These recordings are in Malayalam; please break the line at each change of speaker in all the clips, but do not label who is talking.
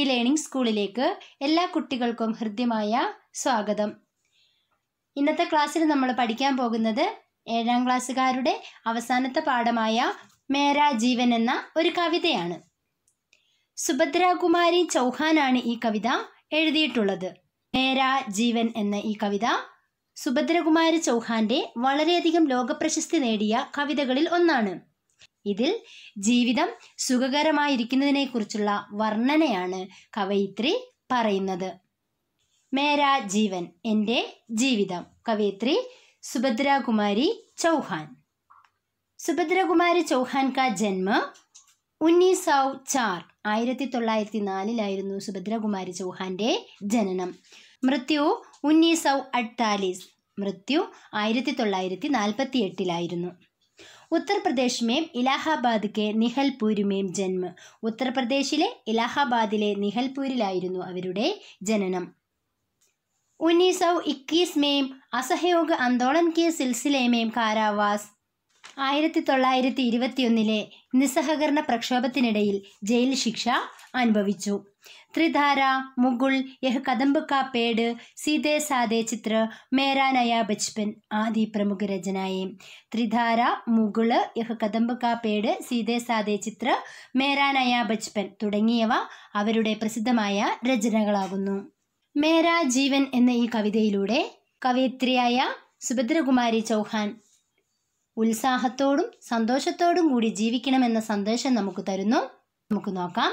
ലേണിംഗ് സ്കൂളിലേക്ക് എല്ലാ കുട്ടികൾക്കും ഹൃദ്യമായ സ്വാഗതം ഇന്നത്തെ ക്ലാസ്സിൽ നമ്മൾ പഠിക്കാൻ പോകുന്നത് ഏഴാം ക്ലാസ്സുകാരുടെ അവസാനത്തെ പാഠമായ മേരാ ജീവൻ എന്ന ഒരു കവിതയാണ് സുഭദ്രാകുമാരി ചൗഹാനാണ് ഈ കവിത എഴുതിയിട്ടുള്ളത് മേരാ ജീവൻ എന്ന ഈ കവിത സുഭദ്രകുമാരി ചൗഹാന്റെ വളരെയധികം ലോകപ്രശസ്തി നേടിയ കവിതകളിൽ ഒന്നാണ് ഇതിൽ ജീവിതം സുഖകരമായിരിക്കുന്നതിനെക്കുറിച്ചുള്ള വർണ്ണനയാണ് കവയിത്രി പറയുന്നത് മേരാ ജീവൻ എൻ്റെ ജീവിതം കവയിത്രി സുഭദ്രാകുമാരി ചൗഹാൻ സുഭദ്രകുമാരി ചൗഹാൻ കാ ജന്മ ഉന്നീസ് സൗ ചാർ ആയിരത്തി തൊള്ളായിരത്തി നാലിലായിരുന്നു സുഭദ്രകുമാരി ചൗഹാന്റെ ജനനം മൃത്യു ഉന്നീസ് സൗ അഡ്താലിസ് മൃത്യു ആയിരത്തി തൊള്ളായിരത്തി നാൽപ്പത്തി എട്ടിലായിരുന്നു ഉത്തർപ്രദേശ് മേം ഇലാഹാബാദ് കെ നിഹൽപൂർ മേം ജന്മ ഉത്തർപ്രദേശിലെ ഇലാഹാബാദിലെ നിഹൽപൂരിലായിരുന്നു അവരുടെ ജനനം उन्नीस सौ इक्कीस में असहयोग आंदोलन के सिलसिले में കാരാവാസ് ആയിരത്തി തൊള്ളായിരത്തി ഇരുപത്തിയൊന്നിലെ നിസ്സഹകരണ പ്രക്ഷോഭത്തിനിടയിൽ ജയിൽ ശിക്ഷ അനുഭവിച്ചു ത്രിധാര മുകുൾ യഹ് കദംബ് കാ പേട് സീതേ സാദേ ചിത്ര മേരാ നയ ബച്പൻ ആദി പ്രമുഖ രചനായെ ത്രിധാര മുകുള് യഹ് കദംബ് കാ പേട് സീതേ സാദേ ചിത്ര മേരാ നയ ബച്പൻ തുടങ്ങിയവ അവരുടെ പ്രസിദ്ധമായ രചനകളാകുന്നു മേരാ ജീവൻ എന്ന ഈ കവിതയിലൂടെ കവയിത്രിയായ സുഭദ്രകുമാരി ചൗഹാൻ ഉത്സാഹത്തോടും സന്തോഷത്തോടും കൂടി ജീവിക്കണമെന്ന സന്ദേശം നമുക്ക് തരുന്നു നമുക്ക് നോക്കാം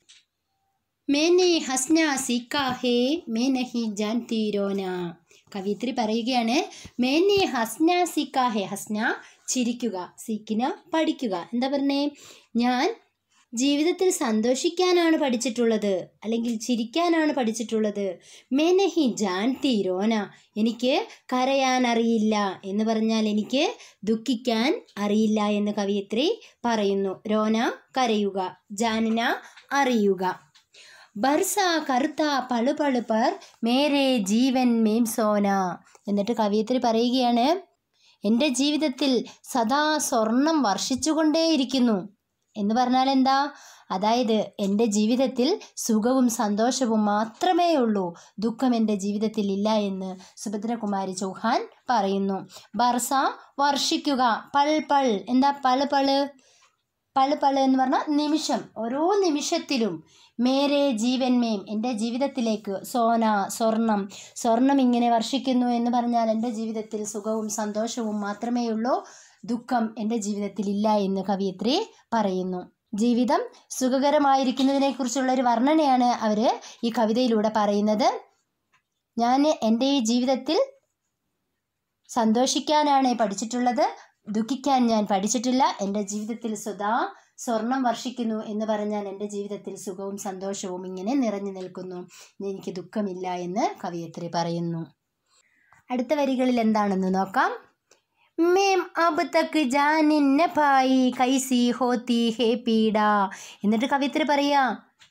മേനെ ഹസ്ന സിക്കാ ഹേ മേ നഹി ജാൻ തീരോന കവിത്രി പറയുകയാണ് മേനെ ഹസ്ന സിക്കാ ഹേ ഹസ്ന ചിരിക്കുക സീക്കിന് പഠിക്കുക എന്താ പറഞ്ഞേ ഞാൻ ജീവിതത്തിൽ സന്തോഷിക്കാനാണ് പഠിച്ചിട്ടുള്ളത് അല്ലെങ്കിൽ ചിരിക്കാനാണ് പഠിച്ചിട്ടുള്ളത് മേനഹി ജാൻ തീരോന എനിക്ക് കരയാൻ അറിയില്ല എന്ന് പറഞ്ഞാൽ എനിക്ക് ദുഃഖിക്കാൻ അറിയില്ല എന്ന് കവിയത്രി പറയുന്നു രോന കരയുക ജാനിന അറിയുക ബർസ കറുത്ത പളുപളു പർ മേരെ ജീവൻ മേം സോന എന്നിട്ട് കവിയത്രി പറയുകയാണ് എൻ്റെ ജീവിതത്തിൽ സദാ സ്വർണം വർഷിച്ചുകൊണ്ടേയിരിക്കുന്നു എന്ന് പറഞ്ഞാൽ എന്താ അതായത് എൻ്റെ ജീവിതത്തിൽ സുഖവും സന്തോഷവും മാത്രമേ ഉള്ളൂ ദുഃഖം എൻ്റെ ജീവിതത്തിൽ ഇല്ല എന്ന് സുഭദ്രകുമാരി ചൗഹാൻ പറയുന്നു ബർസ വർഷിക്കുക പൾ പൾ എന്താ പള് പള് പള് പള് എന്ന് പറഞ്ഞാൽ നിമിഷം ഓരോ നിമിഷത്തിലും മേരെ ജീവൻ മേം എൻ്റെ ജീവിതത്തിലേക്ക് സോന സ്വർണം സ്വർണം ഇങ്ങനെ വർഷിക്കുന്നു എന്ന് പറഞ്ഞാൽ എൻ്റെ ജീവിതത്തിൽ സുഖവും സന്തോഷവും മാത്രമേ ഉള്ളൂ ദുഃഖം എൻ്റെ ജീവിതത്തിൽ ഇല്ല എന്ന് കവിയത്രി പറയുന്നു ജീവിതം സുഖകരമായിരിക്കുന്നതിനെ കുറിച്ചുള്ള ഒരു വർണ്ണനയാണ് അവർ ഈ കവിതയിലൂടെ പറയുന്നത് ഞാൻ എൻ്റെ ഈ ജീവിതത്തിൽ സന്തോഷിക്കാനാണ് പഠിച്ചിട്ടുള്ളത് ദുഃഖിക്കാൻ ഞാൻ പഠിച്ചിട്ടില്ല എൻ്റെ ജീവിതത്തിൽ സദാ സ്വർണം വർഷിക്കുന്നു എന്ന് പറഞ്ഞാൽ എൻ്റെ ജീവിതത്തിൽ സുഖവും സന്തോഷവും ഇങ്ങനെ നിറഞ്ഞു നിൽക്കുന്നു എനിക്ക് ദുഃഖമില്ല എന്ന് കവിയത്രി പറയുന്നു അടുത്ത വരികളിൽ എന്താണെന്ന് നോക്കാം മേം അബ് തക് ജാനിന്ന ഭായി കൈസി ഹോത്തി ഹേ പീഡ എന്നിട്ട് കവിത്രി പറയാ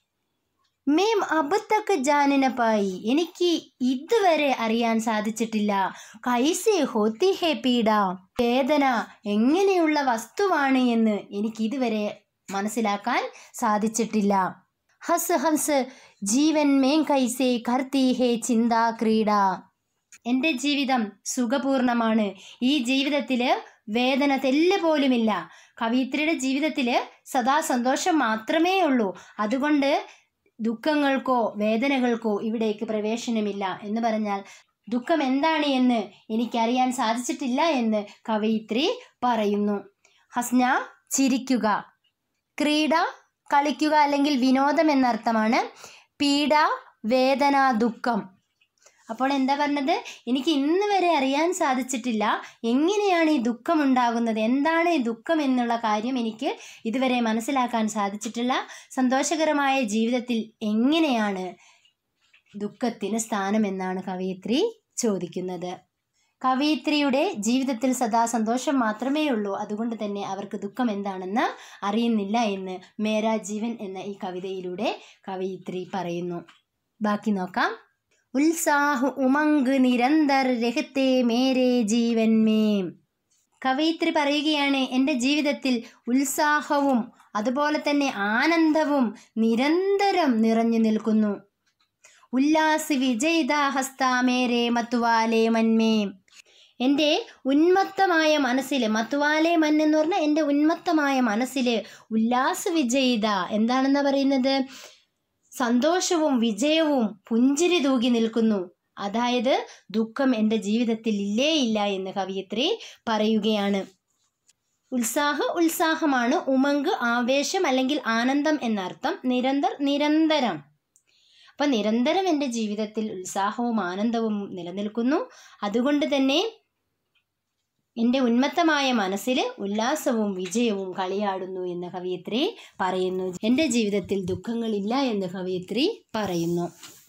മേം അബ് തക് ജാനിന പായി എനിക്ക് ഇതുവരെ അറിയാൻ സാധിച്ചിട്ടില്ല കൈസി ഹോത്തി ഹേ പീഡ വേദന എങ്ങനെയുള്ള വസ്തുവാണ് എന്ന് എനിക്ക് ഇതുവരെ മനസ്സിലാക്കാൻ സാധിച്ചിട്ടില്ല ഹസ് ഹസ് ജീവൻ മേം കൈസേ കർത്തി ഹേ ചിന്താ ക്രീഡ എൻ്റെ ജീവിതം സുഖപൂർണമാണ് ഈ ജീവിതത്തിൽ വേദന തെല്ല് പോലുമില്ല കവിത്രിയുടെ ജീവിതത്തിൽ സദാ സന്തോഷം മാത്രമേ ഉള്ളൂ അതുകൊണ്ട് ദുഃഖങ്ങൾക്കോ വേദനകൾക്കോ ഇവിടേക്ക് പ്രവേശനമില്ല എന്ന് പറഞ്ഞാൽ ദുഃഖം എന്താണ് എന്ന് എനിക്കറിയാൻ സാധിച്ചിട്ടില്ല എന്ന് കവയിത്രി പറയുന്നു ഹസ്ന ചിരിക്കുക ക്രീഡ കളിക്കുക അല്ലെങ്കിൽ വിനോദം എന്നർത്ഥമാണ് പീഡ വേദന ദുഃഖം അപ്പോൾ എന്താ പറഞ്ഞത് എനിക്ക് ഇന്ന് വരെ അറിയാൻ സാധിച്ചിട്ടില്ല എങ്ങനെയാണ് ഈ ദുഃഖം ഉണ്ടാകുന്നത് എന്താണ് ഈ ദുഃഖം എന്നുള്ള കാര്യം എനിക്ക് ഇതുവരെ മനസ്സിലാക്കാൻ സാധിച്ചിട്ടില്ല സന്തോഷകരമായ ജീവിതത്തിൽ എങ്ങനെയാണ് ദുഃഖത്തിന് സ്ഥാനമെന്നാണ് കവയിത്രി ചോദിക്കുന്നത് കവയിത്രിയുടെ ജീവിതത്തിൽ സദാ സന്തോഷം മാത്രമേ ഉള്ളൂ അതുകൊണ്ട് തന്നെ അവർക്ക് ദുഃഖം എന്താണെന്ന് അറിയുന്നില്ല എന്ന് മേരാ ജീവൻ എന്ന ഈ കവിതയിലൂടെ കവയിത്രി പറയുന്നു ബാക്കി നോക്കാം ഉത്സാഹ ഉമങ്ക് നിരന്തർ രഹത്തെ മേരെ ജീവൻ മേം കവയിത്രി പറയുകയാണ് എൻ്റെ ജീവിതത്തിൽ ഉത്സാഹവും അതുപോലെ തന്നെ ആനന്ദവും നിരന്തരം നിറഞ്ഞു നിൽക്കുന്നു ഉല്ലാസ് വിജയിതാഹസ്താമേരെ മത്തുവാലേ മന്മേ എൻ്റെ ഉന്മത്തമായ മനസ്സിൽ മത്തുവാലേ മൻ എന്ന് പറഞ്ഞാൽ എൻ്റെ ഉന്മത്തമായ മനസ്സിൽ ഉല്ലാസ വിജയിത എന്താണെന്ന് പറയുന്നത് സന്തോഷവും വിജയവും പുഞ്ചിരി തൂകി നിൽക്കുന്നു അതായത് ദുഃഖം എൻ്റെ ജീവിതത്തിൽ ഇല്ലേ ഇല്ല എന്ന് കവിയത്രി പറയുകയാണ് ഉത്സാഹ ഉത്സാഹമാണ് ഉമങ്ക് ആവേശം അല്ലെങ്കിൽ ആനന്ദം എന്നർത്ഥം നിരന്തർ നിരന്തരം അപ്പം നിരന്തരം എൻ്റെ ജീവിതത്തിൽ ഉത്സാഹവും ആനന്ദവും നിലനിൽക്കുന്നു അതുകൊണ്ട് തന്നെ എൻ്റെ ഉന്മത്തമായ മനസ്സിൽ ഉല്ലാസവും വിജയവും കളിയാടുന്നു എന്ന് കവിയത്രി പറയുന്നു എൻ്റെ ജീവിതത്തിൽ ദുഃഖങ്ങളില്ല എന്ന് കവിയത്രി പറയുന്നു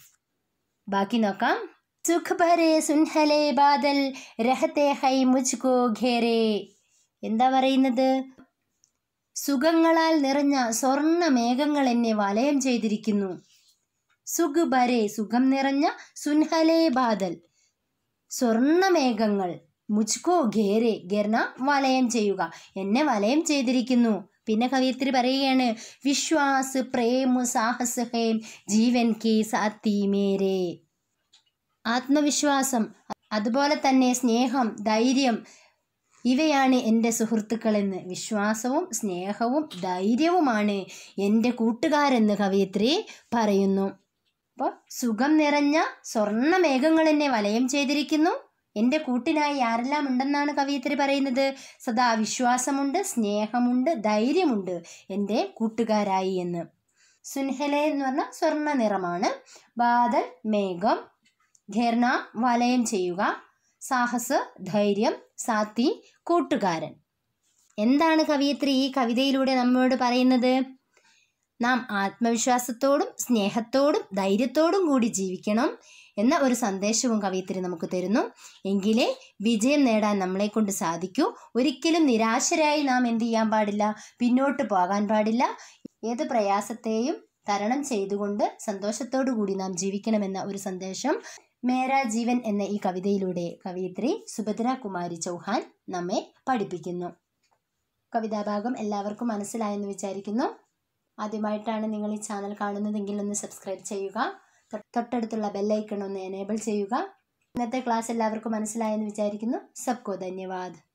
ബാക്കി നോക്കാം സുഖ് ഭരേ സുൻഹലേ ബാദൽ രഹത്തെ ഹൈ മുജ്കോ ഘേരേ എന്താ പറയുന്നത് സുഖങ്ങളാൽ നിറഞ്ഞ സ്വർണ്ണ മേഘങ്ങൾ എന്നെ വലയം ചെയ്തിരിക്കുന്നു സുഖ് ഭരേ സുഖം നിറഞ്ഞ സുൻഹലേ ബാദൽ സ്വർണ്ണമേഘങ്ങൾ മുജ്കോ ഘേരെ ഗർണ വലയം ചെയ്യുക എന്നെ വലയം ചെയ്തിരിക്കുന്നു പിന്നെ കവിയത്രി പറയുകയാണ് വിശ്വാസ് പ്രേമ സാഹസ് ഹേം ജീവൻ കെ സാത്തി മേരെ ആത്മവിശ്വാസം അതുപോലെ തന്നെ സ്നേഹം ധൈര്യം ഇവയാണ് എൻ്റെ സുഹൃത്തുക്കളെന്ന് വിശ്വാസവും സ്നേഹവും ധൈര്യവുമാണ് എൻ്റെ കൂട്ടുകാരെന്ന് കവിയത്രി പറയുന്നു അപ്പോൾ സുഖം നിറഞ്ഞ സ്വർണ്ണ മേഘങ്ങൾ എന്നെ വലയം ചെയ്തിരിക്കുന്നു എൻ്റെ കൂട്ടിനായി ആരെല്ലാം ഉണ്ടെന്നാണ് കവിയത്രി പറയുന്നത് സദാ വിശ്വാസമുണ്ട് സ്നേഹമുണ്ട് ധൈര്യമുണ്ട് എൻ്റെ കൂട്ടുകാരായി എന്ന് സുൻഹലെ എന്ന് പറഞ്ഞാൽ സ്വർണ്ണ നിറമാണ് ബാദൽ മേഘം ഘേർണ വലയം ചെയ്യുക സാഹസ് ധൈര്യം സാത്തി കൂട്ടുകാരൻ എന്താണ് കവിയത്രി ഈ കവിതയിലൂടെ നമ്മോട് പറയുന്നത് നാം ആത്മവിശ്വാസത്തോടും സ്നേഹത്തോടും ധൈര്യത്തോടും കൂടി ജീവിക്കണം എന്ന ഒരു സന്ദേശവും കവിയത്രി നമുക്ക് തരുന്നു എങ്കിലേ വിജയം നേടാൻ നമ്മളെ കൊണ്ട് സാധിക്കൂ ഒരിക്കലും നിരാശരായി നാം എന്ത് ചെയ്യാൻ പാടില്ല പിന്നോട്ട് പോകാൻ പാടില്ല ഏത് പ്രയാസത്തെയും തരണം ചെയ്തുകൊണ്ട് സന്തോഷത്തോടു കൂടി നാം ജീവിക്കണമെന്ന ഒരു സന്ദേശം മേരാ ജീവൻ എന്ന ഈ കവിതയിലൂടെ കവിയത്രി സുഭദ്ര കുമാരി ചൗഹാൻ നമ്മെ പഠിപ്പിക്കുന്നു കവിതാഭാഗം എല്ലാവർക്കും മനസ്സിലായെന്ന് വിചാരിക്കുന്നു ആദ്യമായിട്ടാണ് നിങ്ങൾ ഈ ചാനൽ കാണുന്നതെങ്കിൽ ഒന്ന് സബ്സ്ക്രൈബ് ചെയ്യുക തൊ- തൊട്ടടുത്തുള്ള ബെല്ലൈക്കൺ ഒന്ന് എനേബിൾ ചെയ്യുക ഇന്നത്തെ ക്ലാസ് എല്ലാവർക്കും മനസ്സിലായെന്ന് വിചാരിക്കുന്നു സബ്കോ ധന്യവാദ്